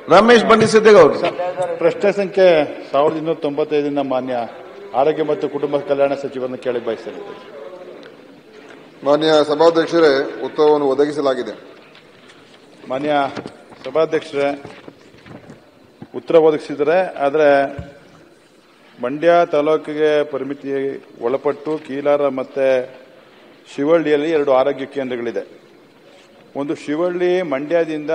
ರಮೇಶ್ ಬಂಡಿಸಿದ್ದೇಗೌಡ ಪ್ರಶ್ನೆ ಸಂಖ್ಯೆ ಸಾವಿರದ ಇನ್ನೂರ ತೊಂಬತ್ತೈದರಿಂದ ಮಾನ್ಯ ಆರೋಗ್ಯ ಮತ್ತು ಕುಟುಂಬ ಕಲ್ಯಾಣ ಸಚಿವರನ್ನು ಕೇಳಿ ಬಯಸ್ತೇನೆ ಮಾನ್ಯ ಸಭಾಧ್ಯಕ್ಷರೇ ಉತ್ತರವನ್ನು ಒದಗಿಸಲಾಗಿದೆ ಮಾನ್ಯ ಸಭಾಧ್ಯಕ್ಷರೇ ಉತ್ತರ ಒದಗಿಸಿದರೆ ಆದರೆ ಮಂಡ್ಯ ತಾಲೂಕಿಗೆ ಪರಿಮಿತಿ ಒಳಪಟ್ಟು ಕೀಲಾರ ಮತ್ತೆ ಶಿವಳ್ಳಿಯಲ್ಲಿ ಎರಡು ಆರೋಗ್ಯ ಕೇಂದ್ರಗಳಿದೆ ಒಂದು ಶಿವಳ್ಳಿ ಮಂಡ್ಯದಿಂದ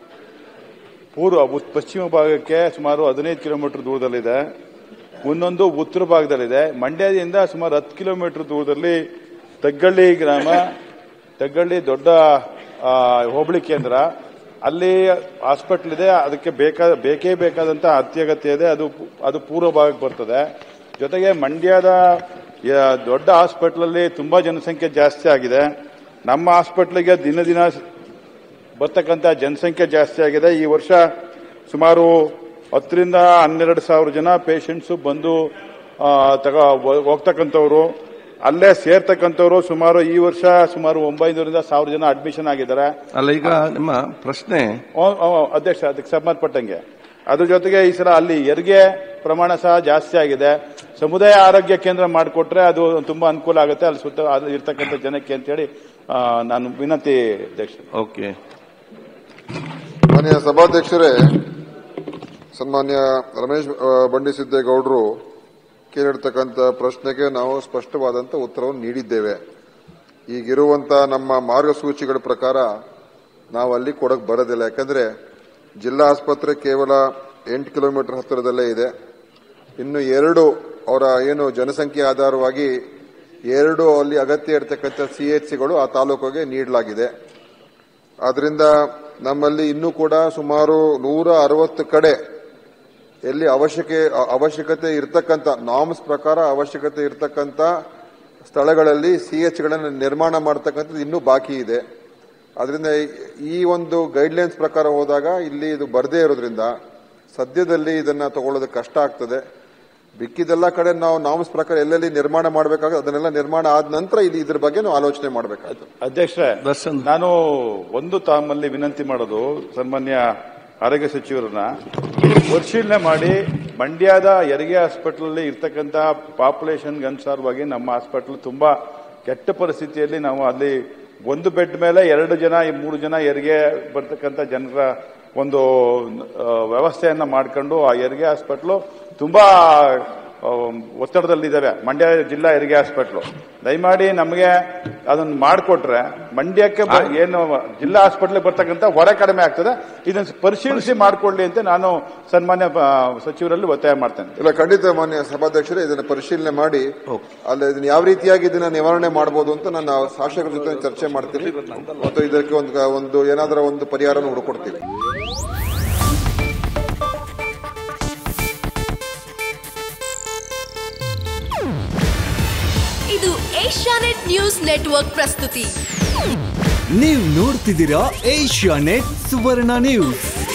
ಪೂರ್ವ ಉತ್- ಪಶ್ಚಿಮ ಭಾಗಕ್ಕೆ ಸುಮಾರು ಹದಿನೈದು ಕಿಲೋಮೀಟರ್ ದೂರದಲ್ಲಿದೆ ಇನ್ನೊಂದು ಉತ್ತರ ಭಾಗದಲ್ಲಿದೆ ಮಂಡ್ಯದಿಂದ ಸುಮಾರು ಹತ್ತು ಕಿಲೋಮೀಟರ್ ದೂರದಲ್ಲಿ ತಗ್ಗಳ್ಳಿ ಗ್ರಾಮ ತಗ್ಗಳ್ಳಿ ದೊಡ್ಡ ಆ, ಹೋಬಳಿ ಕೇಂದ್ರ ಅಲ್ಲಿ ಹಾಸ್ಪಿಟಲ್ ಇದೆ ಅದಕ್ಕೆ ಬೇಕಾದ ಬೇಕೇ ಬೇಕಾದಂತ ಅತ್ಯಗತ್ಯ ಇದೆ ಅದು ಅದು ಪೂರ್ವ ಭಾಗಕ್ಕೆ ಬರ್ತದೆ ಜೊತೆಗೆ ಮಂಡ್ಯದ ಯ- ದೊಡ್ಡ ಹಾಸ್ಪಿಟಲ್ ಅಲ್ಲಿ ತುಂಬಾ ಜನಸಂಖ್ಯೆ ಜಾಸ್ತಿ ಆಗಿದೆ ನಮ್ಮ ಹಾಸ್ಪಿಟ್ಲಿಗೆ ದಿನ ದಿನ ಬರ್ತಕ್ಕಂಥ ಜನಸಂಖ್ಯೆ ಜಾಸ್ತಿ ಆಗಿದೆ ಈ ವರ್ಷ ಸುಮಾರು ಹತ್ತರಿಂದ ಹನ್ನೆರಡು ಸಾವಿರ ಜನ ಪೇಷಂಟ್ಸ್ ಬಂದು ಆ, ತಗ ಹೋಗ್ತಕ್ಕಂಥವ್ರು ಅಲ್ಲೇ ಸೇರ್ತಕ್ಕಂಥವ್ರು ಸುಮಾರು ಈ ವರ್ಷ ಸುಮಾರು ಒಂಬೈನೂರಿಂದ ಸಾವಿರ ಜನ ಅಡ್ಮಿಷನ್ ಆಗಿದ್ದಾರೆ ಅಲ್ಲ ಈಗ ನಿಮ್ಮ ಪ್ರಶ್ನೆ ಓ, ಓ, ಅಧ್ಯಕ್ಷ ಅದಕ್ಕೆ ಸಂಬಂಧಪಟ್ಟಂಗೆ ಅದ್ರ ಜೊತೆಗೆ ಈ ಸಲ ಅಲ್ಲಿ ಹೆರಿಗೆ ಪ್ರಮಾಣ ಸಹ ಜಾಸ್ತಿ ಆಗಿದೆ ಸಮುದಾಯ ಆರೋಗ್ಯ ಕೇಂದ್ರ ಮಾಡಿಕೊಟ್ರೆ ಅದು ತುಂಬಾ ಅನುಕೂಲ ಆಗುತ್ತೆ ಅಲ್ಲಿ ಸುತ್ತ ಅಲ್ಲಿ ಇರ್ತಕ್ಕಂಥ ಜನಕ್ಕೆ ಅಂತೇಳಿ ಆ, ನಾನು ವಿನಂತಿ ಅಧ್ಯಕ್ಷ ಓಕೆ ಮಾನ್ಯ ಸಭಾಧ್ಯಕ್ಷರೇ ಸನ್ಮಾನ್ಯ ರಮೇಶ್ ಆ, ಬಂಡಿಸಿದ್ದೇಗೌಡರು ಕೇಳಿರ್ತಕ್ಕಂಥ ಪ್ರಶ್ನೆಗೆ ನಾವು ಸ್ಪಷ್ಟವಾದಂತ ಉತ್ತರವನ್ನು ನೀಡಿದ್ದೇವೆ ಈಗಿರುವಂತ ನಮ್ಮ ಮಾರ್ಗಸೂಚಿಗಳ ಪ್ರಕಾರ ನಾವು ಅಲ್ಲಿ ಕೊಡಕ್ ಬರೋದಿಲ್ಲ ಯಾಕಂದ್ರೆ ಜಿಲ್ಲಾ ಆಸ್ಪತ್ರೆ ಕೇವಲ ಎಂಟು ಕಿಲೋಮೀಟರ್ ಹತ್ತಿರದಲ್ಲೇ ಇದೆ ಇನ್ನು ಎರಡು ಅವರ ಏನು ಜನಸಂಖ್ಯೆ ಆಧಾರವಾಗಿ ಎರಡು ಅಲ್ಲಿ ಅಗತ್ಯ ಇರತಕ್ಕಂಥ ಸಿಎಚ್ಸಿಗಳು ಆ ತಾಲೂಕಿಗೆ ನೀಡಲಾಗಿದೆ ಆದ್ರಿಂದ ನಮ್ಮಲ್ಲಿ ಇನ್ನೂ ಕೂಡ ಸುಮಾರು ನೂರ ಅರವತ್ತು ಕಡೆ ಎಲ್ಲಿ ಅವಶ್ಯಕ ಅವಶ್ಯಕತೆ ಇರತಕ್ಕಂತ ನಾಮ್ಸ್ ಪ್ರಕಾರ ಅವಶ್ಯಕತೆ ಇರತಕ್ಕಂತ ಸ್ಥಳಗಳಲ್ಲಿ ಸಿಎಚ್ಗಳನ್ನು ನಿರ್ಮಾಣ ಮಾಡತಕ್ಕಂಥದ್ದು ಇನ್ನೂ ಬಾಕಿ ಇದೆ ಅದರಿಂದ ಈ ಒಂದು ಗೈಡ್ಲೈನ್ಸ್ ಪ್ರಕಾರ ಹೋದಾಗ ಇಲ್ಲಿ ಇದು ಬರದೇ ಇರೋದ್ರಿಂದ ಸದ್ಯದಲ್ಲಿ ಇದನ್ನ ತಗೊಳ್ಳೋದಕ್ಕೆ ಕಷ್ಟ ಆಗ್ತದೆ ಬಿಕ್ಕಿದೆಲ್ಲ ಕಡೆ ನಾವು ನಾಮ್ಸ್ ಪ್ರಕಾರ ಎಲ್ಲೆಲ್ಲಿ ನಿರ್ಮಾಣ ಮಾಡಬೇಕಾಗುತ್ತೆ ಅದನ್ನೆಲ್ಲ ನಿರ್ಮಾಣ ಆದ ನಂತರ ಇಲ್ಲಿ ಇದ್ರ ಬಗ್ಗೆ ನಾವು ಆಲೋಚನೆ ಮಾಡಬೇಕಾಯ್ತು ಅಧ್ಯಕ್ಷರೇ ದರ್ಶನ್. ನಾನು ಒಂದು ತಮ್ಮಲ್ಲಿ ವಿನಂತಿ ಮಾಡೋದು ಸನ್ಮಾನ್ಯ ಆರೋಗ್ಯ ಸಚಿವರನ್ನ ಪರಿಶೀಲನೆ ಮಾಡಿ ಮಂಡ್ಯದ ಹೆರಿಗೆ ಹಾಸ್ಪಿಟಲ್ ಅಲ್ಲಿ ಇರ್ತಕ್ಕಂಥ ಪಾಪ್ಯುಲೇಷನ್ಗೆ ಅನುಸಾರವಾಗಿ ನಮ್ಮ ಹಾಸ್ಪಿಟಲ್ ತುಂಬಾ ಕೆಟ್ಟ ಪರಿಸ್ಥಿತಿಯಲ್ಲಿ ನಾವು ಅಲ್ಲಿ ಒಂದು ಬೆಡ್ ಮೇಲೆ ಎರಡು ಜನ ಮೂರು ಜನ ಹೆರಿಗೆ ಬರ್ತಕ್ಕಂಥ ಜನರ ಒಂದು ಆ, ವ್ಯವಸ್ಥೆಯನ್ನ ಮಾಡ್ಕೊಂಡು ಆ ಹೆರಿಗೆ ಹಾಸ್ಪಿಟ್ಲು ತುಂಬಾ ಆ, ಒತ್ತಡದಲ್ಲಿದ್ದಾವೆ ಮಂಡ್ಯ ಜಿಲ್ಲಾ ಹೆರಿಗೆ ಹಾಸ್ಪಿಟ್ಲು ದಯಮಾಡಿ ನಮಗೆ ಅದನ್ನ ಮಾಡಿಕೊಟ್ರೆ ಮಂಡ್ಯಕ್ಕೆ ಬ- ಏನು ಜಿಲ್ಲಾ ಹಾಸ್ಪಿಟ್ಲ್ ಬರ್ತಕ್ಕಂಥ ಹೊರೆ ಕಡಿಮೆ ಆಗ್ತದೆ ಇದನ್ನ ಪರಿಶೀಲಿಸಿ ಮಾಡಿಕೊಳ್ಳಿ ಅಂತ ನಾನು ಸನ್ಮಾನ್ಯ ಆ, ಸಚಿವರಲ್ಲಿ ಒತ್ತಾಯ ಮಾಡ್ತೇನೆ ಇಲ್ಲ ಖಂಡಿತ ಮಾನ್ಯ ಸಭಾಧ್ಯಕ್ಷರೇ ಇದನ್ನ ಪರಿಶೀಲನೆ ಮಾಡಿ ಅಲ್ಲ ಇದನ್ನ ಯಾವ ರೀತಿಯಾಗಿ ಇದನ್ನ ನಿವಾರಣೆ ಮಾಡಬಹುದು ಅಂತ ನಾನು ಶಾಸಕರ ಜೊತೆ ಚರ್ಚೆ ಮಾಡ್ತೀನಿ ಮತ್ತು ಇದಕ್ಕೆ ಒಂದು ಒಂದು ಏನಾದರೂ ಒಂದು ಪರಿಹಾರನ ಹುಡುಕೊಡ್ತೀವಿ ಇದು ಏಷ್ಯಾನೆಟ್ ನ್ಯೂಸ್ ನೆಟ್ವರ್ಕ್ ಪ್ರಸ್ತುತಿ ನೀವು ನೋಡ್ತಿದ್ದೀರಾ ಏಷ್ಯಾ ನೆಟ್ ಸುವರ್ಣ ನ್ಯೂಸ್